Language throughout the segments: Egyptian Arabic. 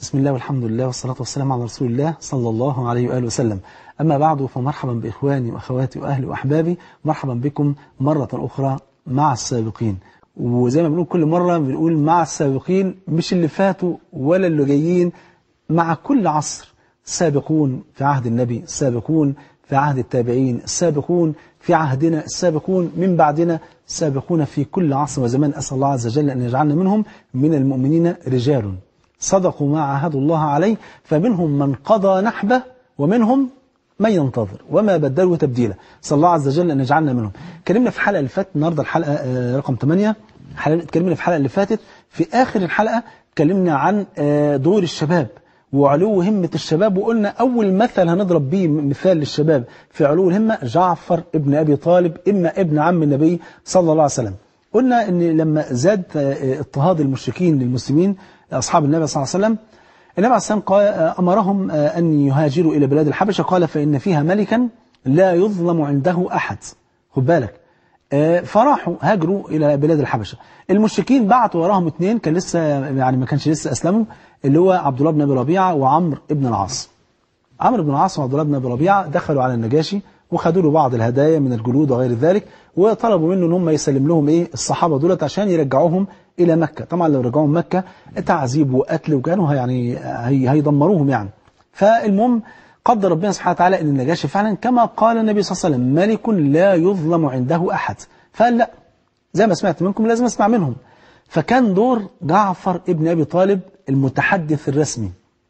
بسم الله والحمد لله والصلاة والسلام على رسول الله صلى الله عليه وآله وسلم أما بعد فمرحبا بإخواني وأخواتي وأهلي وأحبابي مرحبا بكم مرة أخرى مع السابقين وزي ما بنقول كل مرة بنقول مع السابقين مش اللي فاتوا ولا اللي جايين مع كل عصر سابقون في عهد النبي السابقون في عهد التابعين السابقون في عهدنا السابقون من بعدنا سابقون في كل عصر وزمان أسأل الله عز وجل أن يجعلنا منهم من المؤمنين رجال صدقوا ما عاهدوا الله عليه فمنهم من قضى نحبه ومنهم من ينتظر وما بدلوا تبديلا صلى الله عز وجل أن يجعلنا منهم كلمنا في الحلقة اللي فاتت النهاردة الحلقة آه، رقم 8 اتكلمنا في الحلقة اللي فاتت في آخر الحلقة اتكلمنا عن آه، دور الشباب وعلو همة الشباب وقلنا أول مثل هنضرب به مثال للشباب في علو الهمة جعفر ابن أبي طالب إما ابن عم النبي صلى الله عليه وسلم قلنا أن لما زاد آه، اضطهاد المشركين للمسلمين أصحاب النبي صلى الله عليه وسلم النبي عليه السلام قال آه، أمرهم آه، أن يهاجروا إلى بلاد الحبشة قال فإن فيها ملكا لا يظلم عنده أحد خد بالك آه، فراحوا هاجروا إلى بلاد الحبشة المشركين بعتوا وراهم اثنين كان لسه يعني ما كانش لسه أسلموا اللي هو عبد الله بن أبي ربيعة وعمرو بن العاص عمرو بن العاص وعبد الله بن أبي ربيعة دخلوا على النجاشي وخدوا له بعض الهدايا من الجلود وغير ذلك وطلبوا منه ان هم يسلم لهم ايه الصحابه دولت عشان يرجعوهم الى مكه طبعا لو رجعوهم مكه تعذيب وقتل وكانوا يعني هي هيدمروهم يعني فالمهم قدر ربنا سبحانه وتعالى ان النجاشي فعلا كما قال النبي صلى الله عليه وسلم ملك لا يظلم عنده احد فقال لا زي ما سمعت منكم لازم اسمع منهم فكان دور جعفر ابن ابي طالب المتحدث الرسمي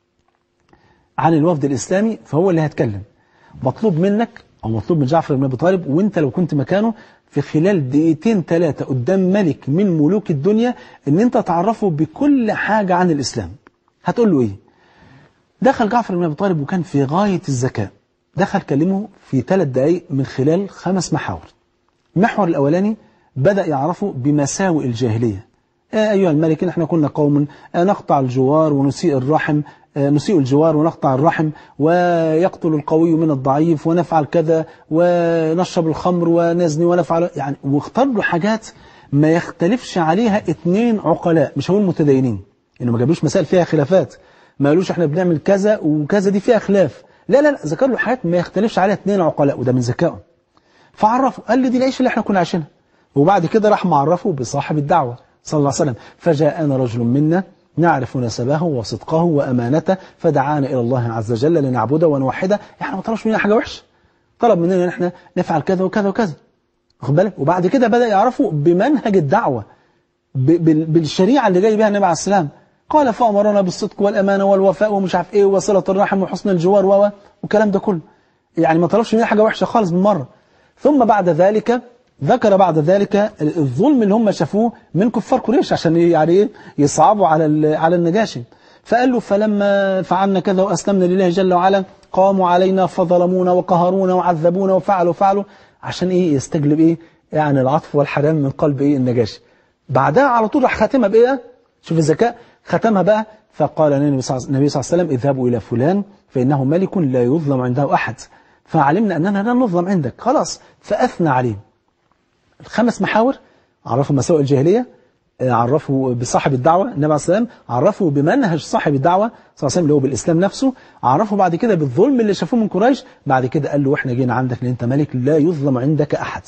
عن الوفد الاسلامي فهو اللي هيتكلم مطلوب منك او مطلوب من جعفر بن ابي طالب وانت لو كنت مكانه في خلال دقيقتين ثلاثه قدام ملك من ملوك الدنيا ان انت تعرفه بكل حاجه عن الاسلام هتقول له ايه دخل جعفر بن ابي طالب وكان في غايه الذكاء دخل كلمه في ثلاث دقائق من خلال خمس محاور المحور الاولاني بدا يعرفه بمساوئ الجاهليه آه أيها الملك نحن كنا قوم آه نقطع الجوار ونسيء الرحم آه نسيء الجوار ونقطع الرحم ويقتل القوي من الضعيف ونفعل كذا ونشرب الخمر ونزني ونفعل يعني واختار له حاجات ما يختلفش عليها اثنين عقلاء مش هقول متدينين انه ما جابلوش مسائل فيها خلافات ما قالوش احنا بنعمل كذا وكذا دي فيها خلاف لا لا لا ذكر له حاجات ما يختلفش عليها اثنين عقلاء وده من ذكائه فعرفه قال لي دي العيش اللي احنا كنا عايشينها وبعد كده راح معرفه بصاحب الدعوه صلى الله عليه وسلم فجاءنا رجل منا نعرف نسبه وصدقه وأمانته فدعانا إلى الله عز وجل لنعبده ونوحده احنا ما طلبش مننا حاجة وحشة طلب مننا ان احنا نفعل كذا وكذا وكذا واخد بالك وبعد كده بدأ يعرفوا بمنهج الدعوة ب- بال- بالشريعة اللي جاي بها النبي عليه السلام قال فأمرنا بالصدق والأمانة والوفاء ومش عارف ايه وصلة الرحم وحسن الجوار و والكلام ده كله يعني ما طلبش مننا حاجة وحشة خالص بالمرة ثم بعد ذلك ذكر بعد ذلك الظلم اللي هم شافوه من كفار قريش عشان يعني ايه يصعبوا على ال- على النجاشي فقال له فلما فعلنا كذا واسلمنا لله جل وعلا قاموا علينا فظلمونا وقهرونا وعذبونا وفعلوا فعلوا عشان ايه يستجلب ايه يعني العطف والحنان من قلب ايه النجاشي بعدها على طول راح خاتمها بايه شوف الذكاء ختمها بقى فقال النبي صلى الله عليه وسلم اذهبوا الى فلان فانه ملك لا يظلم عنده احد فعلمنا اننا لا نظلم عندك خلاص فاثنى عليه الخمس محاور عرفوا مساوئ الجاهلية آه، عرفوا بصاحب الدعوة النبي عليه السلام عرفوا بمنهج صاحب الدعوة صلى الله عليه وسلم اللي هو بالإسلام نفسه عرفوا بعد كده بالظلم اللي شافوه من قريش بعد كده قال له احنا جينا عندك لأن انت ملك لا يظلم عندك أحد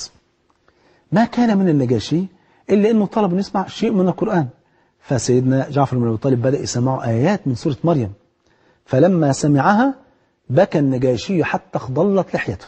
ما كان من النجاشي إلا أنه طلب أن يسمع شيء من القرآن فسيدنا جعفر بن أبي طالب بدأ يسمعه آيات من سورة مريم فلما سمعها بكى النجاشي حتى اخضلت لحيته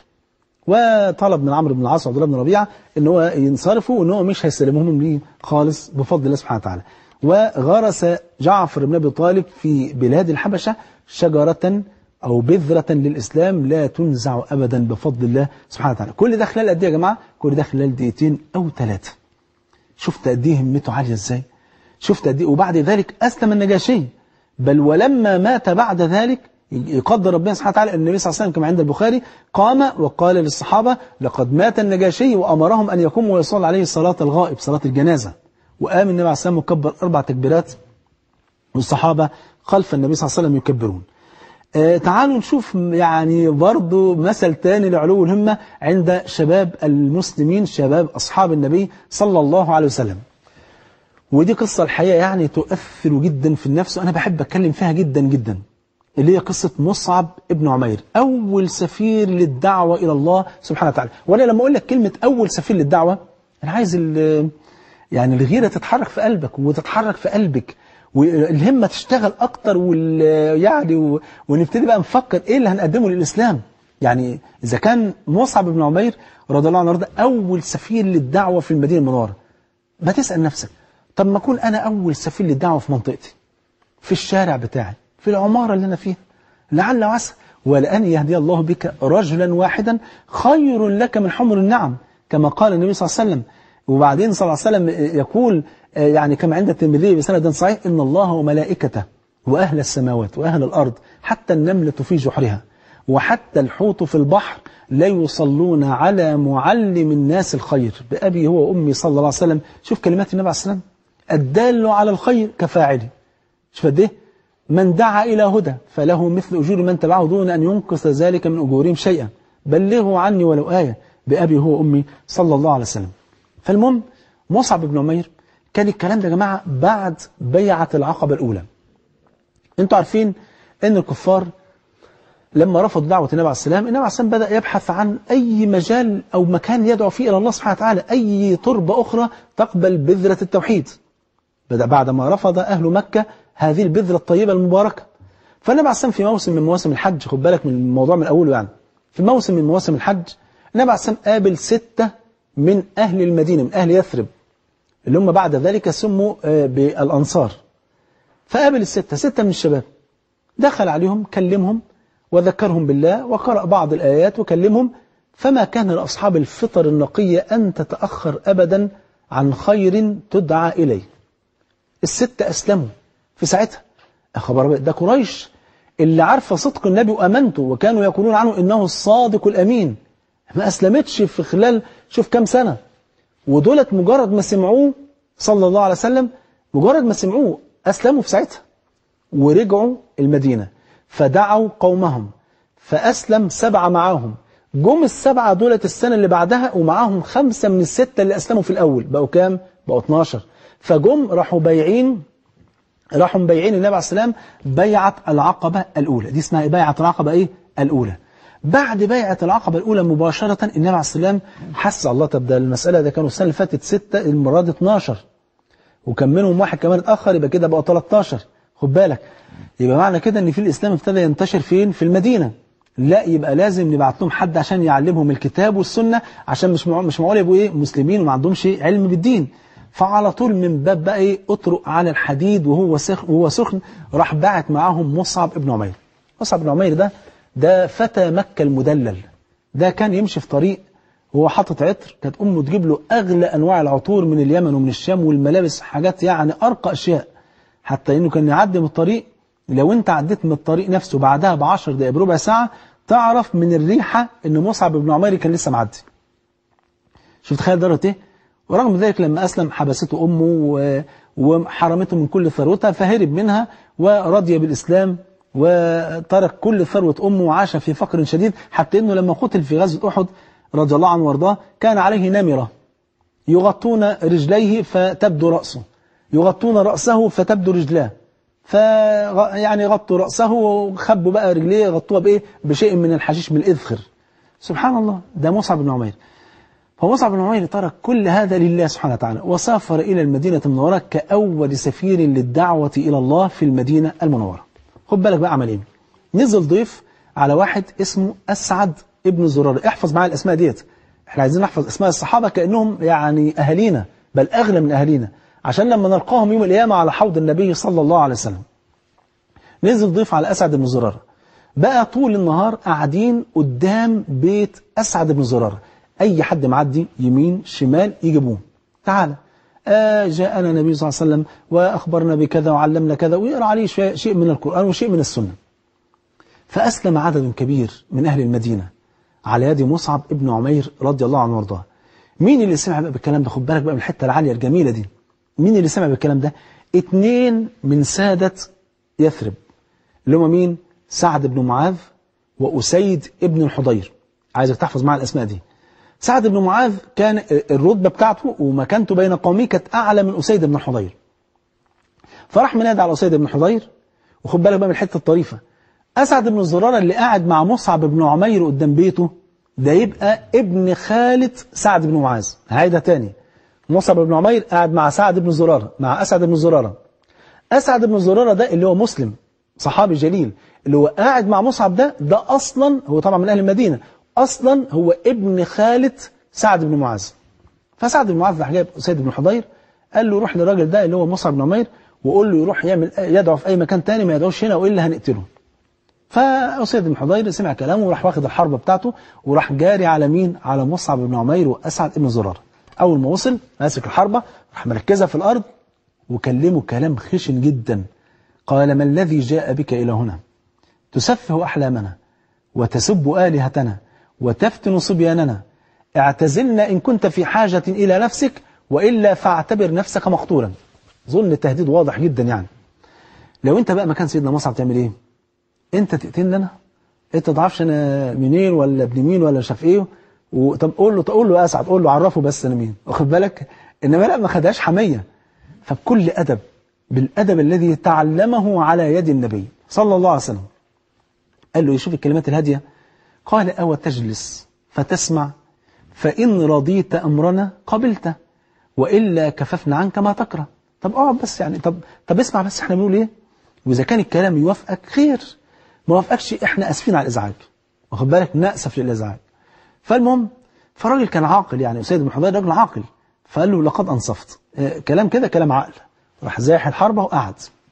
وطلب من عمرو بن العاص وعبد الله بن ربيعه ان هو ينصرفوا وان هو مش هيسلمهم ليه خالص بفضل الله سبحانه وتعالى وغرس جعفر بن ابي طالب في بلاد الحبشه شجره او بذره للاسلام لا تنزع ابدا بفضل الله سبحانه وتعالى كل ده خلال قد ايه يا جماعه كل ده خلال دقيقتين او ثلاثه شفت قد ايه همته عاليه ازاي شفت قد ايه وبعد ذلك اسلم النجاشي بل ولما مات بعد ذلك يقدر ربنا سبحانه وتعالى ان النبي صلى الله عليه وسلم كما عند البخاري قام وقال للصحابه لقد مات النجاشي وامرهم ان يقوموا ويصلوا عليه صلاه الغائب صلاه الجنازه وقام النبي عليه الصلاه والسلام وكبر اربع تكبيرات والصحابه خلف النبي صلى الله عليه وسلم يكبرون آه تعالوا نشوف يعني برضو مثل تاني لعلو الهمة عند شباب المسلمين شباب أصحاب النبي صلى الله عليه وسلم ودي قصة الحقيقة يعني تؤثر جدا في النفس وأنا بحب أتكلم فيها جدا جدا اللي هي قصة مصعب ابن عمير أول سفير للدعوة إلى الله سبحانه وتعالى وأنا لما أقول لك كلمة أول سفير للدعوة أنا عايز يعني الغيرة تتحرك في قلبك وتتحرك في قلبك والهمة تشتغل أكتر وال يعني و... ونبتدي بقى نفكر إيه اللي هنقدمه للإسلام يعني إذا كان مصعب بن عمير رضي الله عنه وارضاه أول سفير للدعوة في المدينة المنورة ما تسأل نفسك طب ما أكون أنا أول سفير للدعوة في منطقتي في الشارع بتاعي في العمارة اللي أنا فيها لعل وعسى ولأن يهدي الله بك رجلا واحدا خير لك من حمر النعم كما قال النبي صلى الله عليه وسلم وبعدين صلى الله عليه وسلم يقول يعني كما عند الترمذي بسند صحيح إن الله وملائكته وأهل السماوات وأهل الأرض حتى النملة في جحرها وحتى الحوت في البحر لا يصلون على معلم الناس الخير بأبي هو وأمي صلى الله عليه وسلم شوف كلمات النبي عليه السلام الدال على الخير كفاعله شوف قد ايه من دعا إلى هدى فله مثل أجور من تبعه دون أن ينقص ذلك من أجورهم شيئا بلغوا عني ولو آية بأبي هو وأمي صلى الله عليه وسلم فالمهم مصعب بن عمير كان الكلام ده يا جماعة بعد بيعة العقبة الأولى انتوا عارفين ان الكفار لما رفضوا دعوة النبي عليه السلام النبي عليه السلام بدأ يبحث عن أي مجال أو مكان يدعو فيه إلى الله سبحانه وتعالى أي تربة أخرى تقبل بذرة التوحيد بدأ بعد ما رفض أهل مكة هذه البذرة الطيبة المباركة فالنبي عليه السلام في موسم من مواسم الحج خد بالك من الموضوع من أوله يعني في موسم من مواسم الحج النبي عليه السلام قابل ستة من أهل المدينة من أهل يثرب اللي هم بعد ذلك سموا بالأنصار فقابل الستة ستة من الشباب دخل عليهم كلمهم وذكرهم بالله وقرأ بعض الآيات وكلمهم فما كان لأصحاب الفطر النقية أن تتأخر أبدا عن خير تدعى إليه الستة أسلموا في ساعتها أخبر ده قريش اللي عارفة صدق النبي وأمنته وكانوا يقولون عنه إنه الصادق الأمين ما أسلمتش في خلال شوف كم سنة ودولت مجرد ما سمعوه صلى الله عليه وسلم مجرد ما سمعوه أسلموا في ساعتها ورجعوا المدينة فدعوا قومهم فأسلم سبعة معاهم جم السبعة دولت السنة اللي بعدها ومعاهم خمسة من الستة اللي أسلموا في الأول بقوا كام؟ بقوا 12 فجم راحوا بايعين راحوا مبايعين النبي عليه السلام بيعة العقبة الأولى دي اسمها بيعة العقبة إيه؟ الأولى بعد بيعة العقبة الأولى مباشرة النبي عليه السلام حس الله طب ده المسألة ده كانوا السنة اللي فاتت ستة المرة دي 12 وكان منهم واحد كمان اتأخر يبقى كده بقى 13 خد بالك يبقى معنى كده ان في الإسلام ابتدى ينتشر فين في المدينة لا يبقى لازم نبعت لهم حد عشان يعلمهم الكتاب والسنة عشان مش مش معقول يبقوا ايه مسلمين وما عندهمش علم بالدين فعلى طول من باب بقى ايه اطرق على الحديد وهو سخن وهو سخن راح باعت معاهم مصعب ابن عمير مصعب بن عمير ده ده فتى مكة المدلل ده كان يمشي في طريق وهو حاطط عطر كانت أمه تجيب له أغلى أنواع العطور من اليمن ومن الشام والملابس حاجات يعني أرقى أشياء حتى إنه كان يعدي من الطريق لو أنت عديت من الطريق نفسه بعدها بعشر دقائق بربع ساعة تعرف من الريحة إن مصعب بن عمير كان لسه معدي شوف تخيل درجة إيه ورغم ذلك لما أسلم حبسته أمه وحرمته من كل ثروتها فهرب منها ورضي بالإسلام وترك كل ثروة أمه وعاش في فقر شديد حتى أنه لما قتل في غزوة أحد رضي الله عنه وارضاه كان عليه نمرة يغطون رجليه فتبدو رأسه يغطون رأسه فتبدو رجلاه ف يعني غطوا رأسه وخبوا بقى رجليه غطوها بإيه بشيء من الحشيش من الإذخر سبحان الله ده مصعب بن عمير فمصعب بن عمير ترك كل هذا لله سبحانه وتعالى وسافر إلى المدينة المنورة كأول سفير للدعوة إلى الله في المدينة المنورة خد بالك بقى عمل ايه نزل ضيف على واحد اسمه أسعد ابن زرار احفظ معايا الأسماء ديت احنا عايزين نحفظ أسماء الصحابة كأنهم يعني أهالينا بل أغلى من أهالينا عشان لما نلقاهم يوم القيامة على حوض النبي صلى الله عليه وسلم نزل ضيف على أسعد بن زرار بقى طول النهار قاعدين قدام بيت أسعد بن زرار أي حد معدي يمين شمال يجيبوه تعالى آه جاءنا النبي صلى الله عليه وسلم وأخبرنا بكذا وعلمنا كذا ويقرأ عليه شيء من القرآن وشيء من السنة فأسلم عدد كبير من أهل المدينة على يد مصعب ابن عمير رضي الله عنه وارضاه مين اللي سمع بقى بالكلام ده خد بالك بقى من الحتة العالية الجميلة دي مين اللي سمع بالكلام ده اتنين من سادة يثرب اللي هم مين سعد بن معاذ وأسيد ابن الحضير عايزك تحفظ معايا الأسماء دي سعد بن معاذ كان الرتبة بتاعته ومكانته بين قومه كانت أعلى من أسيد بن الحضير فراح منادى على أسيد بن الحضير وخد بالك بقى من الحتة الطريفة أسعد بن الزرارة اللي قاعد مع مصعب بن عمير قدام بيته ده يبقى ابن خالة سعد بن معاذ هيدا تاني مصعب بن عمير قاعد مع سعد بن زرارة مع أسعد بن زرارة أسعد بن زرارة ده اللي هو مسلم صحابي جليل اللي هو قاعد مع مصعب ده ده أصلا هو طبعا من أهل المدينة أصلا هو ابن خالة سعد بن معاذ فسعد بن معاذ راح جايب سيد بن حضير قال له روح للراجل ده اللي هو مصعب بن عمير وقول له يروح يعمل يدعو في أي مكان تاني ما يدعوش هنا وإلا هنقتله فأسيد بن حضير سمع كلامه وراح واخد الحرب بتاعته وراح جاري على مين على مصعب بن عمير وأسعد بن زرارة أول ما وصل ماسك الحربة راح مركزها في الأرض وكلمه كلام خشن جدا قال ما الذي جاء بك إلى هنا تسفه أحلامنا وتسب آلهتنا وتفتن صبياننا اعتزلنا إن كنت في حاجة إلى نفسك وإلا فاعتبر نفسك مقتولا ظن التهديد واضح جدا يعني لو انت بقى مكان سيدنا مصعب تعمل ايه انت تقتلني انا انت تعرفش انا منين ولا ابن مين ولا شاف ايه طب قول له قول له اسعد قول له عرفه بس انا مين واخد بالك انما لا ما خدهاش حميه فبكل ادب بالادب الذي تعلمه على يد النبي صلى الله عليه وسلم قال له يشوف الكلمات الهاديه قال او تجلس فتسمع فان رضيت امرنا قبلته والا كففنا عنك ما تكره طب اقعد بس يعني طب طب اسمع بس احنا بنقول ايه واذا كان الكلام يوافقك خير ما وافقكش احنا اسفين على الازعاج واخد بالك ناسف للازعاج فالمهم فالراجل كان عاقل يعني سيد بن حضير راجل عاقل فقال له لقد انصفت اه كلام كده كلام عقل راح زاح الحربه وقعد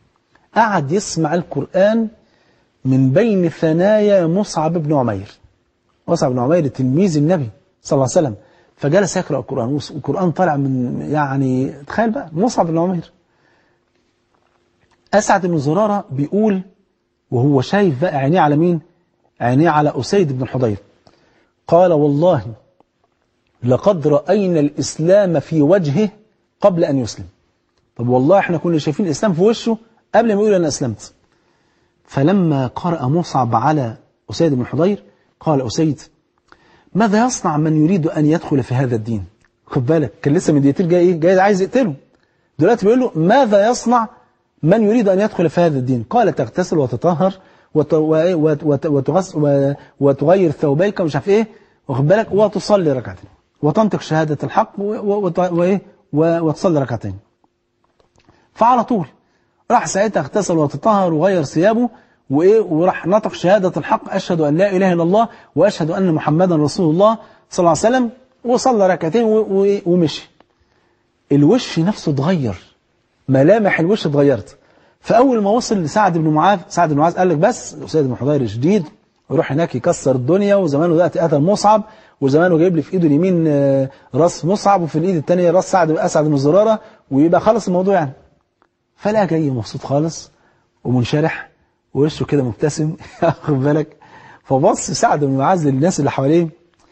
قعد يسمع القران من بين ثنايا مصعب بن عمير مصعب بن عمير تلميذ النبي صلى الله عليه وسلم فجلس يقرأ القرآن والقرآن طالع من يعني تخيل بقى مصعب بن عمير أسعد بن زرارة بيقول وهو شايف بقى عينيه على مين عينيه على أسيد بن الحضير قال والله لقد رأينا الإسلام في وجهه قبل أن يسلم طب والله احنا كنا شايفين الإسلام في وشه قبل ما يقول أنا أسلمت فلما قرأ مصعب على أسيد بن الحضير قال أسيد ماذا يصنع من يريد أن يدخل في هذا الدين خد بالك كان لسه من دقيقتين جاي إيه جاي عايز يقتله دلوقتي بيقول له ماذا يصنع من يريد أن يدخل في هذا الدين قال تغتسل وتطهر وتغير ثوبيك ومش عارف ايه واخد بالك وتصلي ركعتين وتنطق شهادة الحق وايه وتصلي ركعتين فعلى طول راح ساعتها اغتسل وتطهر وغير ثيابه وايه وراح نطق شهادة الحق أشهد أن لا إله إلا الله وأشهد أن محمدا رسول الله صلى الله عليه وسلم وصلى ركعتين ومشي الوش نفسه اتغير ملامح الوش اتغيرت فأول ما وصل لسعد بن معاذ سعد بن معاذ قال لك بس سيد بن حضير شديد ويروح هناك يكسر الدنيا وزمانه دلوقتي قتل مصعب وزمانه جايب لي في ايده اليمين راس مصعب وفي الايد الثانيه راس سعد اسعد بن زراره ويبقى خلص الموضوع يعني فلا جاي مبسوط خالص ومنشرح ووشه كده مبتسم واخد بالك فبص سعد بن معاذ للناس اللي حواليه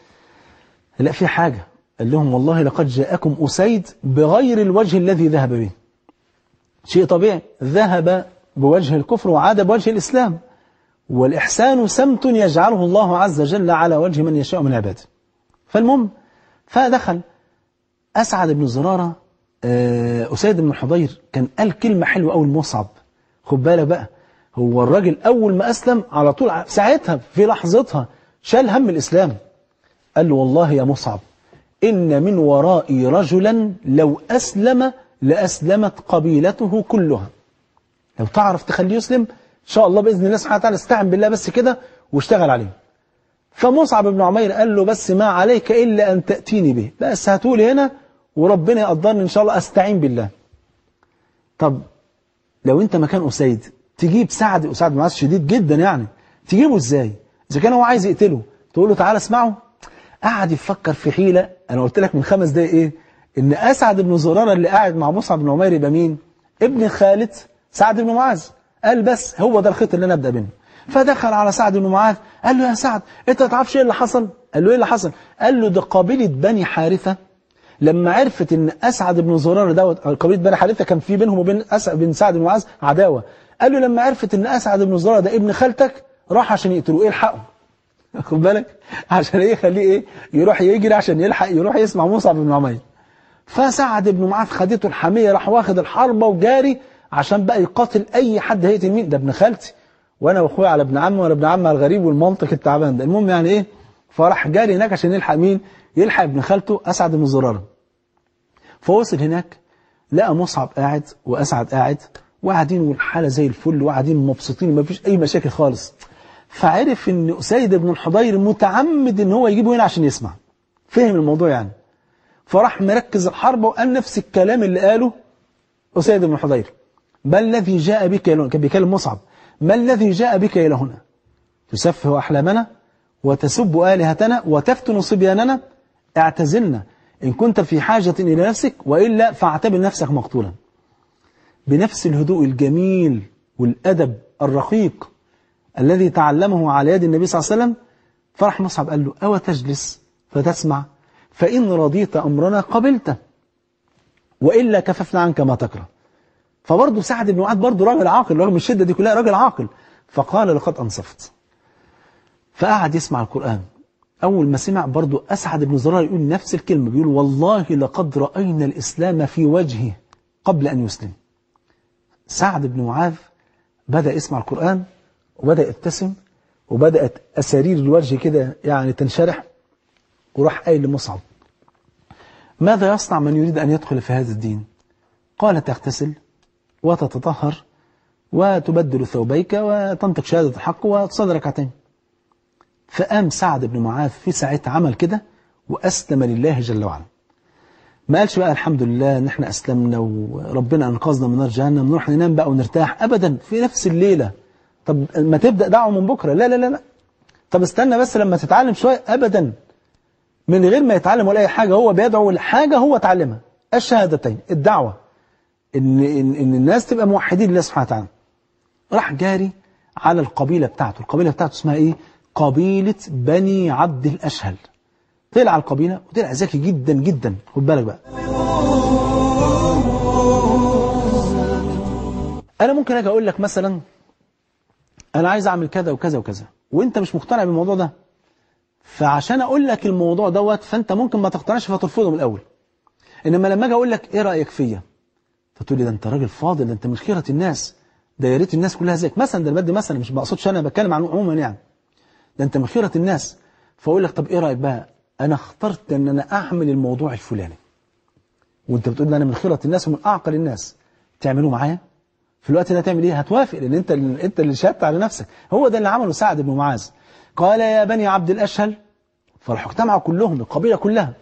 لا في حاجه قال لهم والله لقد جاءكم أسيد بغير الوجه الذي ذهب به شيء طبيعي ذهب بوجه الكفر وعاد بوجه الإسلام والإحسان سمت يجعله الله عز وجل على وجه من يشاء من عباده فالمهم فدخل أسعد بن زرارة أسيد بن الحضير كان قال كلمة حلوة أول مصعب خد بالك بقى هو الراجل أول ما أسلم على طول ساعتها في لحظتها شال هم الإسلام قال له والله يا مصعب إن من ورائي رجلا لو أسلم لأسلمت قبيلته كلها لو تعرف تخليه يسلم إن شاء الله بإذن الله سبحانه وتعالى استعن بالله بس كده واشتغل عليه فمصعب بن عمير قال له بس ما عليك إلا أن تأتيني به بس هاتولي هنا وربنا يقدرني إن شاء الله أستعين بالله طب لو أنت مكان أسيد تجيب سعد وسعد بن معاذ شديد جدا يعني تجيبه إزاي إذا كان هو عايز يقتله تقول له تعالى اسمعه قعد يفكر في حيلة أنا قلت لك من خمس دقايق إيه إن أسعد بن زرارة اللي قاعد مع مصعب بن عمير يبقى مين ابن خالد سعد بن معاذ قال بس هو ده الخيط اللي أنا أبدأ منه فدخل على سعد بن معاذ قال له يا سعد أنت ما تعرفش إيه اللي حصل قال له إيه اللي حصل قال له ده قبيلة بني حارثة لما عرفت ان اسعد بن زرارة دوت قبيله بني حارثه كان في بينهم وبين اسعد بن سعد بن معاذ عداوه قال له لما عرفت ان اسعد بن زرارة ده ابن خالتك راح عشان يقتلوه ايه الحقه خد بالك عشان ايه يخليه ايه يروح يجري عشان يلحق يروح يسمع مصعب بن عمير فسعد بن معاذ خدته الحمية راح واخد الحربة وجاري عشان بقى يقاتل اي حد هيقتل مين ده ابن خالتي وانا واخويا على ابن عمي وانا ابن عمي على الغريب والمنطق التعبان ده المهم يعني ايه فراح جاري هناك عشان يلحق مين يلحق ابن خالته اسعد بن زراره فوصل هناك لقى مصعب قاعد واسعد قاعد وقاعدين والحاله زي الفل وقاعدين مبسوطين ما فيش اي مشاكل خالص فعرف ان اسيد بن الحضير متعمد ان هو يجيبه هنا عشان يسمع فهم الموضوع يعني فراح مركز الحربه وقال نفس الكلام اللي قاله اسيد بن الحضير ما الذي جاء بك الى هنا كان بيكلم مصعب ما الذي جاء بك الى هنا تسفه احلامنا وتسب الهتنا وتفتن صبياننا اعتزلنا ان كنت في حاجه الى نفسك والا فاعتبر نفسك مقتولا بنفس الهدوء الجميل والادب الرقيق الذي تعلمه على يد النبي صلى الله عليه وسلم فرح مصعب قال له أو تجلس فتسمع فإن رضيت أمرنا قبلته وإلا كففنا عنك ما تكره فبرضه سعد بن معاذ برضه راجل عاقل رغم الشدة دي كلها راجل عاقل فقال لقد أنصفت فقعد يسمع القرآن أول ما سمع برضه أسعد بن زرار يقول نفس الكلمة بيقول والله لقد رأينا الإسلام في وجهه قبل أن يسلم سعد بن معاذ بدأ يسمع القرآن وبدأ يبتسم وبدأت أسارير الوجه كده يعني تنشرح وراح قايل لمصعب ماذا يصنع من يريد أن يدخل في هذا الدين قال تغتسل وتتطهر وتبدل ثوبيك وتنطق شهادة الحق وتصلي ركعتين فقام سعد بن معاذ في ساعتها عمل كده وأسلم لله جل وعلا ما قالش بقى الحمد لله ان احنا اسلمنا وربنا انقذنا من نار جهنم نروح ننام بقى ونرتاح ابدا في نفس الليله طب ما تبدا دعوه من بكره لا لا لا لا طب استنى بس لما تتعلم شويه ابدا من غير ما يتعلم ولا اي حاجه هو بيدعو لحاجه هو اتعلمها الشهادتين الدعوه ان ان, إن الناس تبقى موحدين لله سبحانه وتعالى راح جاري على القبيله بتاعته القبيله بتاعته اسمها ايه قبيله بني عبد الاشهل طلع القبيله وطلع ذكي جدا جدا خد بالك بقى انا ممكن اجي اقول لك مثلا انا عايز اعمل كذا وكذا وكذا وانت مش مقتنع بالموضوع ده فعشان اقول لك الموضوع دوت فانت ممكن ما تقتنعش فترفضه من الاول انما لما اجي اقول لك ايه رايك فيا فتقول لي ده انت راجل فاضل ده انت من خيره الناس ده يا ريت الناس كلها زيك مثلا ده بدي مثلا مش بقصدش انا بتكلم عن عموما يعني ده انت من خيره الناس فاقول لك طب ايه رايك بقى انا اخترت ان انا اعمل الموضوع الفلاني وانت بتقول لي انا من خيره الناس ومن اعقل الناس تعملوه معايا في الوقت ده هتعمل ايه هتوافق لان انت انت اللي شهدت على نفسك هو ده اللي عمله سعد بن معاذ قال يا بني عبد الاشهل فراحوا اجتمعوا كلهم القبيله كلها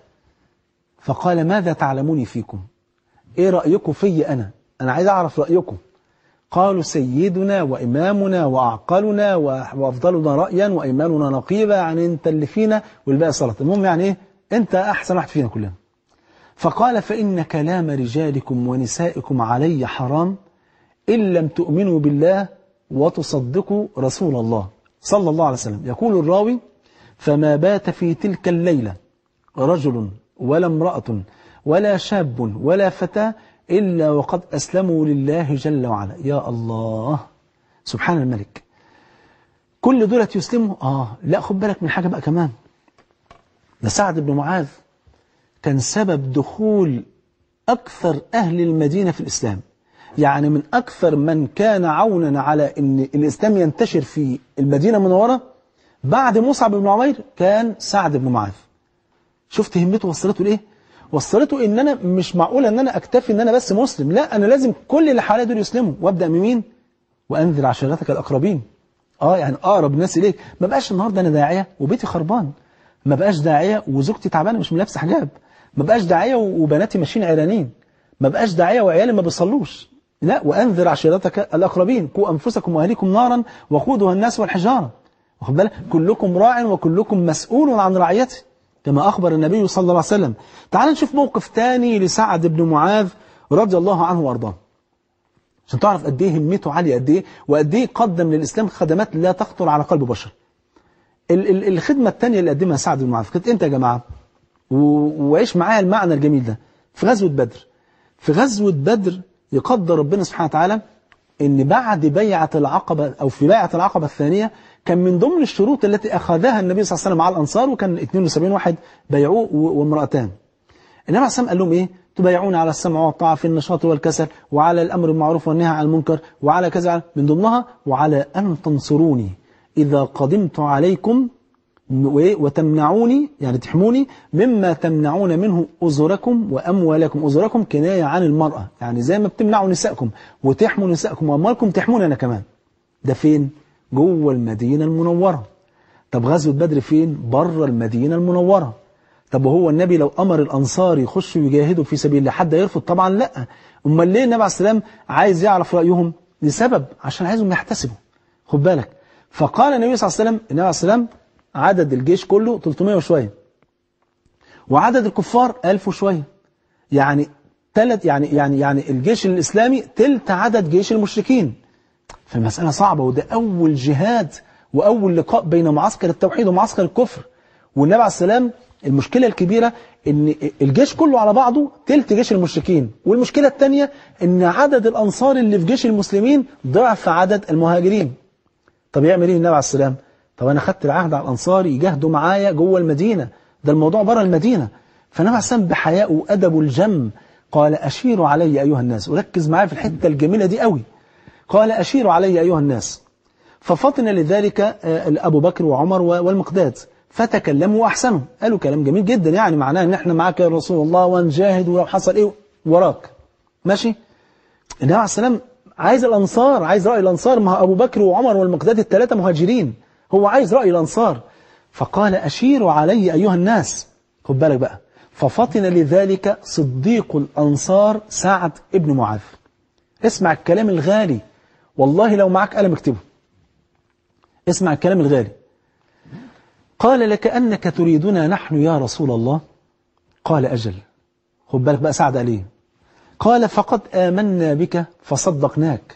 فقال ماذا تعلموني فيكم ايه رايكم في انا انا عايز اعرف رايكم قالوا سيدنا وامامنا واعقلنا وافضلنا رايا وايماننا نقيبه يعني انت اللي فينا والباقي صلاه المهم يعني ايه انت احسن واحد فينا كلنا فقال فان كلام رجالكم ونسائكم علي حرام إن لم تؤمنوا بالله وتصدقوا رسول الله صلى الله عليه وسلم يقول الراوي فما بات في تلك الليلة رجل ولا امرأة ولا شاب ولا فتاة إلا وقد أسلموا لله جل وعلا يا الله سبحان الملك كل دولة يسلموا آه لا خد بالك من حاجة بقى كمان ده سعد بن معاذ كان سبب دخول أكثر أهل المدينة في الإسلام يعني من أكثر من كان عونا على أن الإسلام ينتشر في المدينة المنورة بعد مصعب بن عمير كان سعد بن معاذ شفت همته وصلته لإيه؟ وصلته ان انا مش معقول ان انا اكتفي ان انا بس مسلم لا انا لازم كل اللي حواليا دول يسلموا وابدا من مين وانذر عشيرتك الاقربين اه يعني اقرب الناس اليك ما بقاش النهارده انا داعيه وبيتي خربان ما بقاش داعيه وزوجتي تعبانه مش لابسه حجاب ما بقاش داعيه وبناتي ماشيين عرانين ما بقاش داعيه وعيالي ما بيصلوش لا وانذر عشيرتك الاقربين قوا انفسكم واهليكم نارا وقودها الناس والحجاره واخد بالك كلكم راع وكلكم مسؤول عن رعيته كما أخبر النبي صلى الله عليه وسلم تعال نشوف موقف تاني لسعد بن معاذ رضي الله عنه وارضاه عشان تعرف قد ايه همته عاليه قد ايه وقد ايه قدم للاسلام خدمات لا تخطر على قلب بشر ال ال الخدمه الثانيه اللي قدمها سعد بن معاذ كانت امتى يا جماعه وعيش معايا المعنى الجميل ده في غزوه بدر في غزوه بدر يقدر ربنا سبحانه وتعالى ان بعد بيعة العقبة او في بيعة العقبة الثانية كان من ضمن الشروط التي اخذها النبي صلى الله عليه وسلم على الانصار وكان 72 واحد بيعوه وامرأتان النبي عليه الصلاة والسلام قال لهم ايه تبايعون على السمع والطاعة في النشاط والكسل وعلى الامر بالمعروف والنهي عن المنكر وعلى كذا من ضمنها وعلى ان تنصروني اذا قدمت عليكم وتمنعوني يعني تحموني مما تمنعون منه أزركم وأموالكم أزركم كناية عن المرأة يعني زي ما بتمنعوا نسائكم وتحموا نسائكم وأموالكم تحمون أنا كمان ده فين؟ جوه المدينة المنورة طب غزوة بدر فين؟ بره المدينة المنورة طب وهو النبي لو أمر الأنصار يخشوا يجاهدوا في سبيل الله حد يرفض طبعا لا أمال ليه النبي عليه السلام عايز يعرف رأيهم لسبب عشان عايزهم يحتسبوا خد بالك فقال النبي صلى الله عليه وسلم النبي عليه السلام عدد الجيش كله 300 وشوية وعدد الكفار 1000 وشوية يعني ثلاث يعني يعني يعني الجيش الإسلامي تلت عدد جيش المشركين فالمسألة صعبة وده أول جهاد وأول لقاء بين معسكر التوحيد ومعسكر الكفر والنبي عليه السلام المشكلة الكبيرة ان الجيش كله على بعضه تلت جيش المشركين والمشكلة الثانية ان عدد الأنصار اللي في جيش المسلمين ضعف عدد المهاجرين طب يعمل ايه النبي عليه السلام طب أنا خدت العهد على الأنصار يجاهدوا معايا جوه المدينة ده الموضوع بره المدينة فالنبي عليه السلام بحياء وأدب الجم قال أشيروا علي أيها الناس وركز معايا في الحتة الجميلة دي قوي قال أشيروا علي أيها الناس ففطن لذلك أبو بكر وعمر والمقداد فتكلموا وأحسنوا قالوا كلام جميل جدا يعني معناه ان احنا معاك يا رسول الله ونجاهد ولو حصل ايه وراك ماشي النبي عليه السلام عايز الأنصار عايز رأي الأنصار ما أبو بكر وعمر والمقداد الثلاثة مهاجرين هو عايز رأي الأنصار فقال أشيروا علي أيها الناس خد بالك بقى ففطن لذلك صديق الأنصار سعد ابن معاذ اسمع الكلام الغالي والله لو معك قلم اكتبه اسمع الكلام الغالي قال لكأنك تريدنا نحن يا رسول الله قال أجل خد بالك بقى سعد عليه قال فقد آمنا بك فصدقناك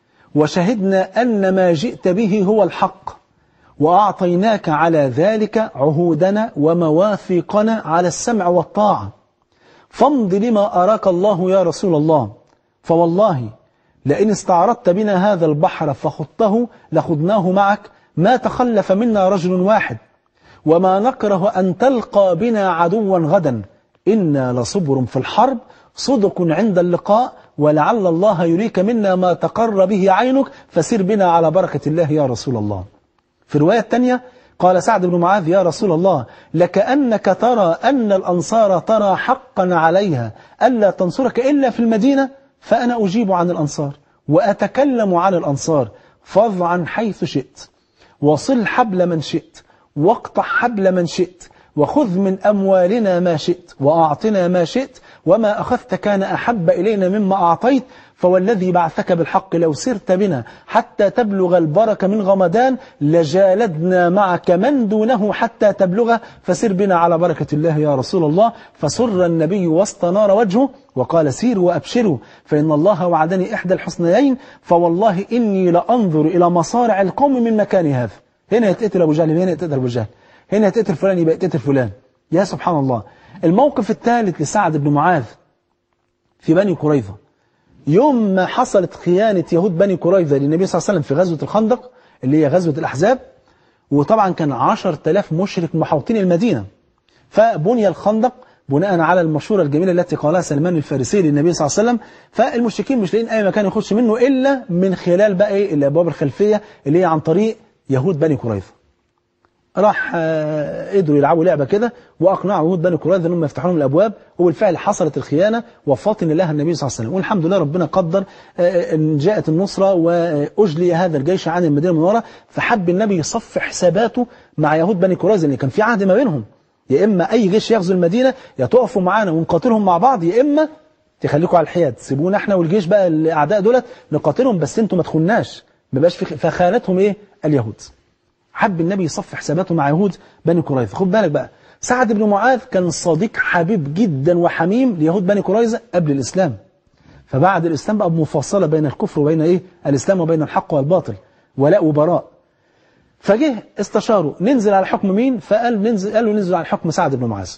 وشهدنا أن ما جئت به هو الحق وأعطيناك على ذلك عهودنا ومواثيقنا على السمع والطاعة فامض لما أراك الله يا رسول الله فوالله لئن استعرضت بنا هذا البحر فخضته لخضناه معك ما تخلف منا رجل واحد وما نكره أن تلقى بنا عدوا غدا إنا لصبر في الحرب صدق عند اللقاء ولعل الله يريك منا ما تقر به عينك فسر بنا على بركة الله يا رسول الله في الرواية الثانية قال سعد بن معاذ يا رسول الله لكأنك ترى أن الأنصار ترى حقا عليها ألا تنصرك إلا في المدينة فأنا أجيب عن الأنصار وأتكلم عن الأنصار فض عن حيث شئت وصل حبل من شئت واقطع حبل من شئت وخذ من أموالنا ما شئت وأعطنا ما شئت وما أخذت كان أحب إلينا مما أعطيت فوالذي بعثك بالحق لو سرت بنا حتى تبلغ البركة من غمدان لجالدنا معك من دونه حتى تبلغه فسر بنا على بركة الله يا رسول الله فسر النبي واستنار وجهه وقال سيروا وأبشروا فإن الله وعدني إحدى الحسنيين فوالله إني لأنظر إلى مصارع القوم من مكان هذا هنا يتقتل أبو جهل هنا يتقتل أبو جهل هنا يتقتل فلان يبقى يتقتل فلان يا سبحان الله الموقف الثالث لسعد بن معاذ في بني قريظة يوم ما حصلت خيانة يهود بني قريظة للنبي صلى الله عليه وسلم في غزوة الخندق اللي هي غزوة الأحزاب وطبعا كان عشر تلاف مشرك محوطين المدينة فبني الخندق بناء على المشورة الجميلة التي قالها سلمان الفارسي للنبي صلى الله عليه وسلم فالمشركين مش لاقيين أي مكان يخش منه إلا من خلال بقى إيه الأبواب الخلفية اللي هي عن طريق يهود بني قريظة راح قدروا يلعبوا لعبة كده وأقنعوا يهود بني قريظة أنهم يفتحوا لهم الأبواب وبالفعل حصلت الخيانة وفاطن لها النبي صلى الله عليه وسلم والحمد لله ربنا قدر أن جاءت النصرة وأجلي هذا الجيش عن المدينة المنورة فحب النبي يصف حساباته مع يهود بني قريظة اللي كان في عهد ما بينهم يا إما أي جيش يغزو المدينة يا تقفوا معانا ونقاتلهم مع بعض يا إما تخليكم على الحياد سيبونا احنا والجيش بقى الأعداء دولت نقاتلهم بس انتوا ما تخوناش ما بقاش في فخانتهم ايه اليهود حب النبي يصف حساباته مع يهود بني قريظة خد بالك بقى سعد بن معاذ كان صديق حبيب جدا وحميم ليهود بني قريظة قبل الإسلام فبعد الإسلام بقى مفصلة بين الكفر وبين إيه الإسلام وبين الحق والباطل ولاء وبراء فجه استشاروا ننزل على حكم مين فقال ننزل قالوا ننزل على حكم سعد بن معاذ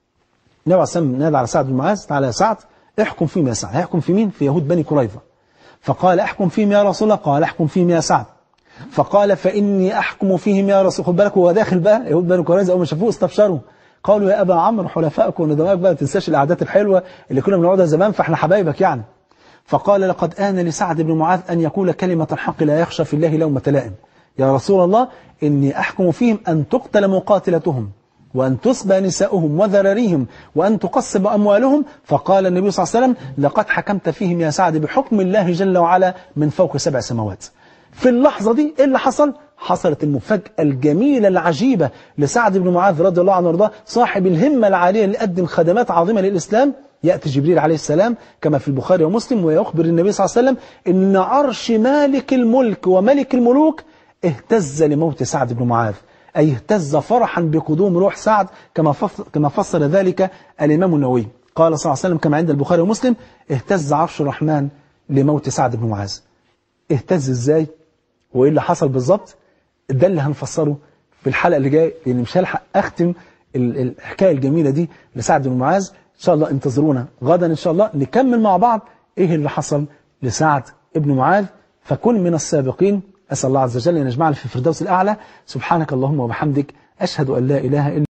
النبي عليه السلام نادى على سعد بن معاذ تعالى يا سعد احكم في ما سعد هيحكم في مين في يهود بني قريظة فقال احكم فيهم يا رسول الله قال احكم فيهم يا سعد فقال فإني أحكم فيهم يا رسول خد بالك هو داخل بقى يهود بني قريظة أول ما شافوه استبشروا قالوا يا أبا عمرو حلفائك وندمائك بقى ما تنساش القعدات الحلوة اللي كنا بنقعدها زمان فاحنا حبايبك يعني فقال لقد آن لسعد بن معاذ أن يقول كلمة الحق لا يخشى في الله لومة لائم يا رسول الله إني أحكم فيهم أن تقتل مقاتلتهم وأن تسبى نساؤهم وذراريهم وأن تقسم أموالهم فقال النبي صلى الله عليه وسلم لقد حكمت فيهم يا سعد بحكم الله جل وعلا من فوق سبع سماوات في اللحظة دي إيه اللي حصل؟ حصلت المفاجأة الجميلة العجيبة لسعد بن معاذ رضي الله عنه وارضاه صاحب الهمة العالية اللي قدم خدمات عظيمة للإسلام يأتي جبريل عليه السلام كما في البخاري ومسلم ويخبر النبي صلى الله عليه وسلم إن عرش مالك الملك وملك الملوك اهتز لموت سعد بن معاذ أي اهتز فرحا بقدوم روح سعد كما كما فسر ذلك الإمام النووي قال صلى الله عليه وسلم كما عند البخاري ومسلم اهتز عرش الرحمن لموت سعد بن معاذ اهتز ازاي وايه اللي حصل بالظبط ده اللي هنفسره في الحلقة اللي جايه لان مش هلحق اختم الحكاية الجميلة دي لسعد بن معاذ ان شاء الله انتظرونا غدا ان شاء الله نكمل مع بعض ايه اللي حصل لسعد ابن معاذ فكن من السابقين أسأل الله عز وجل أن يجمعنا في الفردوس الأعلى سبحانك اللهم وبحمدك أشهد أن لا إله إلا